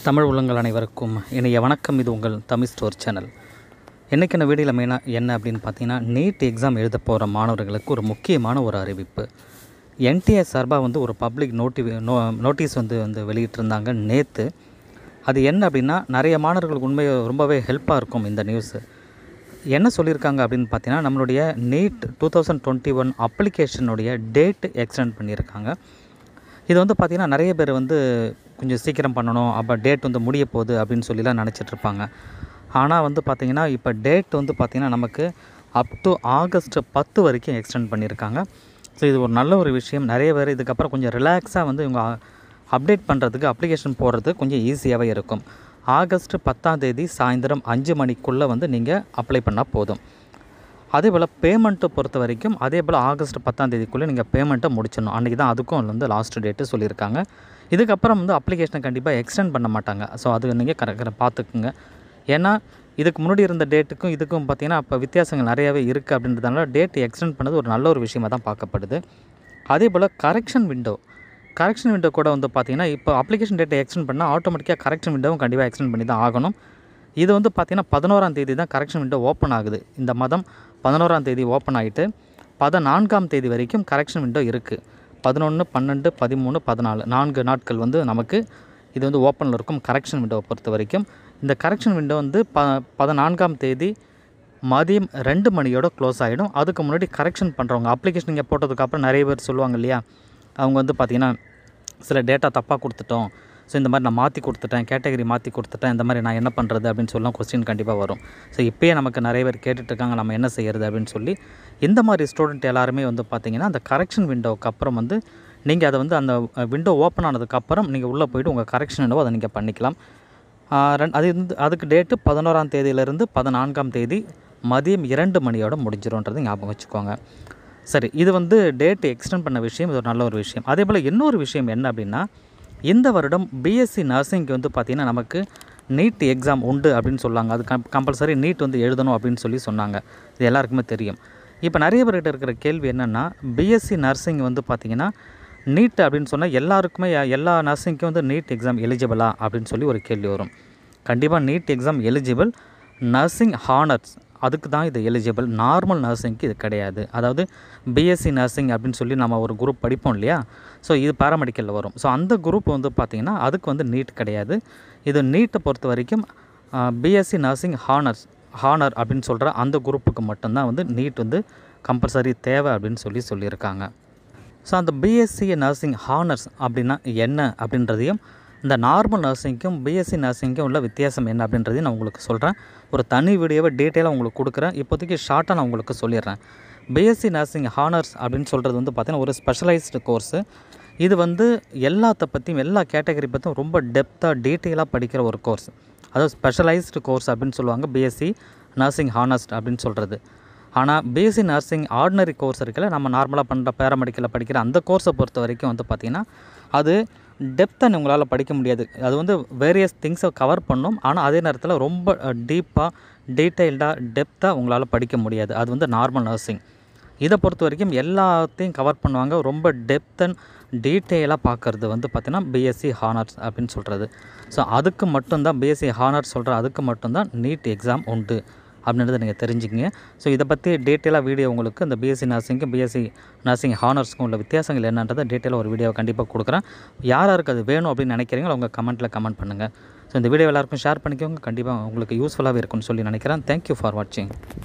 தமிழ் உள்ளங்கள் அனைவருக்கும் இனிய வணக்கம் இது உங்கள் தமிழ் ஸ்டோர் சேனல் இன்றைக்கி என்ன வீடியோவில் மெயினாக என்ன அப்படின்னு பார்த்தீங்கன்னா நீட் எக்ஸாம் எழுத போகிற மாணவர்களுக்கு ஒரு முக்கியமான ஒரு அறிவிப்பு என்டிஏ சார்பாக வந்து ஒரு பப்ளிக் நோட்டி நோ நோட்டீஸ் வந்து வந்து வெளியிட்டிருந்தாங்க நேற்று அது என்ன அப்படின்னா நிறைய மாணவர்களுக்கு உண்மையை ரொம்பவே ஹெல்ப்பாக இருக்கும் இந்த நியூஸு என்ன சொல்லியிருக்காங்க அப்படின்னு பார்த்தீங்கன்னா நம்மளுடைய NEET two thousand twenty one அப்ளிகேஷனுடைய டேட் எக்ஸ்டெண்ட் பண்ணியிருக்காங்க இது வந்து பார்த்திங்கன்னா நிறைய பேர் வந்து கொஞ்சம் சீக்கிரம் பண்ணணும் அப்போ டேட் வந்து முடிய போகுது அப்படின்னு சொல்லிலாம் நினச்சிட்டு இருப்பாங்க ஆனால் வந்து பார்த்திங்கன்னா இப்போ டேட் வந்து பார்த்திங்கன்னா நமக்கு அப் டு ஆகஸ்ட் பத்து வரைக்கும் எக்ஸ்டெண்ட் பண்ணியிருக்காங்க ஸோ இது ஒரு நல்ல ஒரு விஷயம் நிறைய பேர் இதுக்கப்புறம் கொஞ்சம் ரிலாக்ஸாக வந்து இவங்க அப்டேட் பண்ணுறதுக்கு அப்ளிகேஷன் போடுறது கொஞ்சம் ஈஸியாகவே இருக்கும் ஆகஸ்ட் பத்தாம் தேதி சாயந்தரம் அஞ்சு மணிக்குள்ளே வந்து நீங்கள் அப்ளை பண்ணால் போதும் அதே போல் பேமெண்ட்டை பொறுத்த வரைக்கும் அதே போல் ஆகஸ்ட் பத்தாம் தேதிக்குள்ளே நீங்கள் பேமெண்ட்டை முடிச்சிடணும் அன்றைக்கி தான் அதுக்கும் வந்து லாஸ்ட் டேட்டு சொல்லியிருக்காங்க இதுக்கப்புறம் வந்து அப்ளிகேஷனை கண்டிப்பாக எக்ஸ்டெண்ட் பண்ண மாட்டாங்க ஸோ அது நீங்கள் கரெக்டாக பார்த்துக்குங்க ஏன்னா இதுக்கு முன்னாடி இருந்த டேட்டுக்கும் இதுக்கும் பார்த்தீங்கன்னா அப்போ வித்தியாசங்கள் நிறையாவே இருக்குது அப்படின்றதுனால டேட் எக்ஸ்டெண்ட் பண்ணது ஒரு நல்ல ஒரு விஷயமாக தான் பார்க்கப்படுது அதே போல் கரெக்ஷன் விண்டோ கரெக்ஷன் விண்டோ கூட வந்து பார்த்தீங்கன்னா இப்போ அப்ளிகேஷன் டேட்டை எக்ஸ்டெண்ட் பண்ணால் ஆட்டோமேட்டிக்காக கரெக்ஷன் விண்டோவும் கண்டிப்பாக எக்ஸ்டெண்ட் பண்ணி தான் ஆகணும் இது வந்து பார்த்திங்கன்னா பதினோராம் தேதி தான் கரெக்ஷன் விண்டோ ஓப்பன் ஆகுது இந்த மாதம் பதினோராம் தேதி ஓப்பன் ஆகிட்டு பதினான்காம் தேதி வரைக்கும் கரெக்ஷன் விண்டோ இருக்குது பதினொன்று பன்னெண்டு பதிமூணு பதினாலு நான்கு நாட்கள் வந்து நமக்கு இது வந்து ஓப்பனில் இருக்கும் கரெக்ஷன் விண்டோவை பொறுத்த வரைக்கும் இந்த கரெக்ஷன் விண்டோ வந்து ப பதினான்காம் தேதி மதியம் ரெண்டு மணியோட க்ளோஸ் ஆகிடும் அதுக்கு முன்னாடி கரெக்ஷன் பண்ணுறவங்க அப்ளிகேஷன் நீங்கள் போட்டதுக்கப்புறம் நிறைய பேர் சொல்லுவாங்க இல்லையா அவங்க வந்து பார்த்திங்கன்னா சில டேட்டா தப்பாக கொடுத்துட்டோம் ஸோ இந்த மாதிரி நான் மாற்றி கொடுத்துட்டேன் கேட்டகரி மாற்றி கொடுத்துட்டேன் இந்த மாதிரி நான் என்ன பண்ணுறது அப்படின்னு சொல்லலாம் கொஸ்டின் கண்டிப்பாக வரும் ஸோ இப்போயே நமக்கு நிறைய பேர் கேட்டுட்ருக்காங்க நம்ம என்ன செய்கிறது அப்படின்னு சொல்லி இந்த மாதிரி ஸ்டூடெண்ட் எல்லாருமே வந்து பார்த்திங்கன்னா அந்த கரெக்ஷன் விண்டோவுக்கு அப்புறம் வந்து நீங்கள் அதை வந்து அந்த விண்டோ ஓப்பன் ஆனதுக்கப்புறம் நீங்கள் உள்ளே போய்ட்டு உங்கள் கரெக்ஷன் என்னவோ அதை நீங்கள் பண்ணிக்கலாம் ரெண்டு அது வந்து அதுக்கு டேட்டு பதினோராம் தேதியிலேருந்து பதினான்காம் தேதி மதியம் இரண்டு மணியோட முடிஞ்சிரும்ன்றது ஞாபகம் வச்சுக்கோங்க சரி இது வந்து டேட் எக்ஸ்டெண்ட் பண்ண விஷயம் இது ஒரு நல்ல ஒரு விஷயம் அதே போல் இன்னொரு விஷயம் என்ன அப்படின்னா இந்த வருடம் பிஎஸ்சி நர்சிங்க்கு வந்து பார்த்திங்கன்னா நமக்கு நீட் எக்ஸாம் உண்டு அப்படின்னு சொல்லாங்க அது கம் கம்பல்சரி நீட் வந்து எழுதணும் அப்படின்னு சொல்லி சொன்னாங்க இது எல்லாருக்குமே தெரியும் இப்போ நிறைய பேர்கிட்ட இருக்கிற கேள்வி என்னென்னா பிஎஸ்சி நர்சிங் வந்து பார்த்திங்கன்னா நீட் அப்படின்னு சொன்னால் எல்லாருக்குமே எல்லா நர்சிங்க்கும் வந்து நீட் எக்ஸாம் எலிஜிபிளா அப்படின்னு சொல்லி ஒரு கேள்வி வரும் கண்டிப்பாக NEET exam eligible nursing honours அதுக்கு தான் இது எலிஜிபிள் நார்மல் நர்சிங்க்கு இது கிடையாது அதாவது பிஎஸ்சி நர்சிங் அப்படின்னு சொல்லி நம்ம ஒரு குரூப் படிப்போம் இல்லையா ஸோ இது பேராமெடிக்கலில் வரும் ஸோ அந்த குரூப் வந்து பார்த்திங்கன்னா அதுக்கு வந்து நீட் கிடையாது இது நீட்டை பொறுத்த வரைக்கும் பிஎஸ்சி நர்சிங் ஹானர்ஸ் ஹானர் அப்படின்னு சொல்கிற அந்த குரூப்புக்கு மட்டும்தான் வந்து நீட் வந்து கம்பல்சரி தேவை அப்படின்னு சொல்லி சொல்லியிருக்காங்க ஸோ அந்த பிஎஸ்சி நர்சிங் ஹானர்ஸ் அப்படின்னா என்ன அப்படின்றதையும் இந்த நார்மல் நர்சிங்க்கும் பிஎஸ்சி நர்சிங்க்கும் உள்ள வித்தியாசம் என்ன அப்படின்றதையும் நான் உங்களுக்கு சொல்கிறேன் ஒரு தனி வீடியோவை டீட்டெயிலாக உங்களுக்கு கொடுக்குறேன் இப்போதைக்கு ஷார்ட்டாக நான் உங்களுக்கு சொல்லிடுறேன் பிஎஸ்சி நர்சிங் ஹானர்ஸ் அப்படின்னு சொல்கிறது வந்து பார்த்திங்கன்னா ஒரு ஸ்பெஷலைஸ்டு கோர்ஸு இது வந்து எல்லாத்த பற்றியும் எல்லா கேட்டகரி பற்றியும் ரொம்ப டெப்த்தாக டீட்டெயிலாக படிக்கிற ஒரு கோர்ஸ் அதாவது ஸ்பெஷலைஸ்டு கோர்ஸ் அப்படின்னு சொல்லுவாங்க பிஎஸ்சி நர்சிங் ஹானர்ஸ்ட் அப்படின்னு சொல்கிறது ஆனால் பிஎஸ்சி நர்சிங் ஆர்டினரி கோர்ஸ் இருக்குல்ல நம்ம நார்மலாக பண்ணுற பேராமெடிக்கலில் படிக்கிற அந்த கோர்ஸை பொறுத்த வரைக்கும் வந்து பார்த்திங்கன்னா அது டெப்த்தாக உங்களால் படிக்க முடியாது அது வந்து வேரியஸ் திங்ஸை கவர் பண்ணும் ஆனால் அதே நேரத்தில் ரொம்ப டீப்பாக டீட்டெயில்டாக டெப்த்தாக உங்களால் படிக்க முடியாது அது வந்து நார்மல் நர்சிங் இதை பொறுத்த வரைக்கும் எல்லாத்தையும் கவர் பண்ணுவாங்க ரொம்ப டெப்த் அண்ட் டீட்டெயிலாக பார்க்குறது வந்து பார்த்திங்கன்னா பிஎஸ்சி ஹானர்ஸ் அப்படின்னு சொல்கிறது ஸோ அதுக்கு மட்டும்தான் பிஎஸ்சி ஹானர்ஸ் சொல்கிற அதுக்கு மட்டும்தான் நீட் எக்ஸாம் உண்டு அப்படின்றத நீங்கள் தெரிஞ்சுக்கிங்க ஸோ இதை பற்றி டீட்டெயிலாக வீடியோ உங்களுக்கு இந்த பிஎஸ்சி நர்சிங்க்கும் பிஎஸ்சி நர்சிங் ஹானர்ஸ்க்கும் உள்ள வித்தியாசங்கள் என்னன்றதை டீட்டெயிலாக ஒரு வீடியோ கண்டிப்பாக கொடுக்குறேன் யார் யாருக்கு அது வேணும் அப்படின்னு நினைக்கிறீங்களோ உங்கள் கமெண்ட்டில் கமெண்ட் பண்ணுங்கள் ஸோ இந்த வீடியோ எல்லாருக்கும் ஷேர் பண்ணிக்கோங்க கண்டிப்பாக உங்களுக்கு யூஸ்ஃபுல்லாகவே இருக்கும்னு சொல்லி நினைக்கிறேன் தேங்க்யூ ஃபார் வாட்சிங்